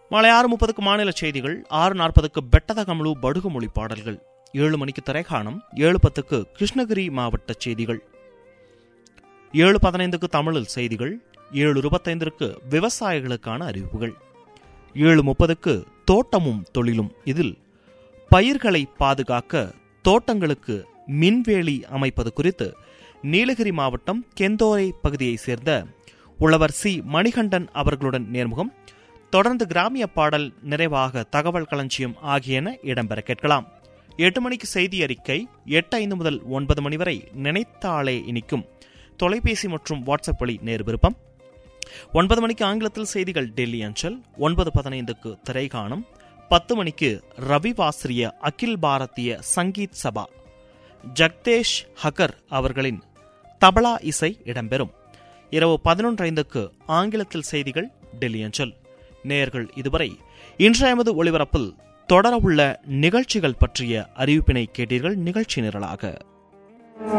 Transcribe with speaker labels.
Speaker 1: மாலை ஆறு முப்பதுக்கு மாநில செய்திகள் ஆறு நாற்பதுக்கு பெட்டத கமலு படுகு மொழி பாடல்கள் ஏழு மணிக்கு திரைக்காணம் ஏழு பத்துக்கு கிருஷ்ணகிரி மாவட்ட செய்திகள் ஏழு பதினைந்துக்கு தமிழில் செய்திகள் ஏழு இருபத்தைந்திற்கு விவசாயிகளுக்கான அறிவிப்புகள் ஏழு முப்பதுக்கு தோட்டமும் தொழிலும் இதில் பயிர்களை பாதுகாக்க தோட்டங்களுக்கு மின்வேலி அமைப்பது குறித்து நீலகிரி மாவட்டம் கெந்தோரை பகுதியைச் சேர்ந்த உழவர் சி மணிகண்டன் அவர்களுடன் நேர்முகம் தொடர்ந்து கிராமிய பாடல் நிறைவாக தகவல் களஞ்சியம் ஆகியன இடம்பெற கேட்கலாம் எட்டு மணிக்கு செய்தி அறிக்கை எட்டு ஐந்து முதல் ஒன்பது மணி வரை நினைத்தாலே இனிக்கும் தொலைபேசி மற்றும் வாட்ஸ்அப் வழி நேர் விருப்பம் ஒன்பது மணிக்கு ஆங்கிலத்தில் செய்திகள் டெல்லி அஞ்சல் ஒன்பது பதினைந்துக்கு திரைகாணம் பத்து மணிக்கு ரவிவாசிரிய அகில் பாரதிய சங்கீத் சபா ஜக்தேஷ் ஹகர் அவர்களின் தபலா இசை இடம்பெறும் இரவு பதினொன்று ஐந்துக்கு ஆங்கிலத்தில் செய்திகள் டெல்லி அஞ்சல் நேயர்கள் இதுவரை இன்றைய எமது ஒளிபரப்பில் தொடரவுள்ள நிகழ்ச்சிகள் பற்றிய அறிவிப்பினை கேட்டீர்கள் நிகழ்ச்சி நிரலாக